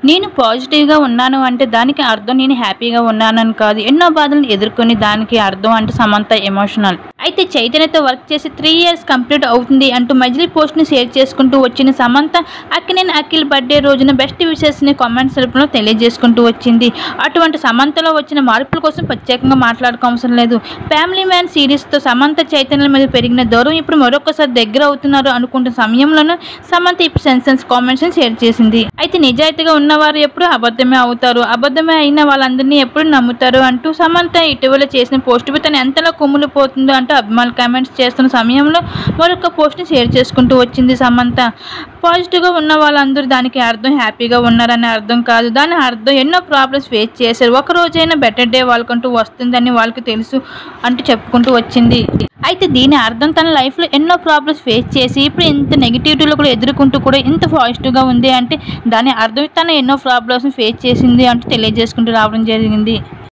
నేను పాజిటివ్గా ఉన్నాను అంటే దానికి అర్థం నేను హ్యాపీగా ఉన్నానని కాదు ఎన్నో బాధలను ఎదుర్కొని దానికి అర్థం అంటే సమంత ఎమోషనల్ అయితే చైతన్యతో వర్క్ చేసి త్రీ ఇయర్స్ కంప్లీట్ అవుతుంది అంటూ మజిలీ పోస్ట్ని షేర్ చేసుకుంటూ వచ్చిన సమంత అక్కినేని అఖిల్ బర్త్డే రోజున బెస్ట్ విషెస్ని కామెంట్స్ రూపంలో తెలియజేసుకుంటూ వచ్చింది అటువంటి సమంతలో వచ్చిన మార్పుల కోసం ప్రత్యేకంగా మాట్లాడుకోవసరం లేదు ఫ్యామిలీ మ్యాన్ సిరీస్తో సమంత చైతన్యం మీద పెరిగిన దూరం ఇప్పుడు మరొకసారి దగ్గర అవుతున్నారు అనుకుంటున్న సమయంలోనూ సమంత ఇప్పుడు సెన్సెన్స్ కామెంట్స్ని షేర్ చేసింది అయితే నిజాయితీగా ఉన్నవారు ఎప్పుడు అబద్ధమే అవుతారు అబద్ధమే అయిన వాళ్ళందరినీ ఎప్పుడు నమ్ముతారు అంటూ సమంత ఇటీవల చేసిన పోస్ట్ తను ఎంతలా కుమ్ములిపోతుందో అంటూ అభిమానులు కామెంట్స్ చేస్తున్న సమయంలో మరొక పోస్ట్ని షేర్ చేసుకుంటూ వచ్చింది సమంత పాజిటివ్గా ఉన్న వాళ్ళందరూ దానికి అర్థం హ్యాపీగా ఉన్నారని అర్థం కాదు దాని అర్థం ఎన్నో ప్రాబ్లమ్స్ ఫేస్ చేశారు ఒక రోజైనా బెటర్ డే వాళ్ళకంటూ వస్తుందని వాళ్ళకి తెలుసు అంటూ చెప్పుకుంటూ వచ్చింది అయితే దీని అర్థం తన లైఫ్లో ఎన్నో ప్రాబ్లమ్స్ ఫేస్ చేసి ఇప్పుడు ఇంత నెగిటివిటీలో కూడా ఎదుర్కొంటూ కూడా ఇంత పాజిటివ్గా ఉంది అంటే దాని అర్థం తను ఎన్నో ప్రాబ్లమ్స్ ఫేస్ చేసింది అంటూ తెలియజేసుకుంటూ రావడం జరిగింది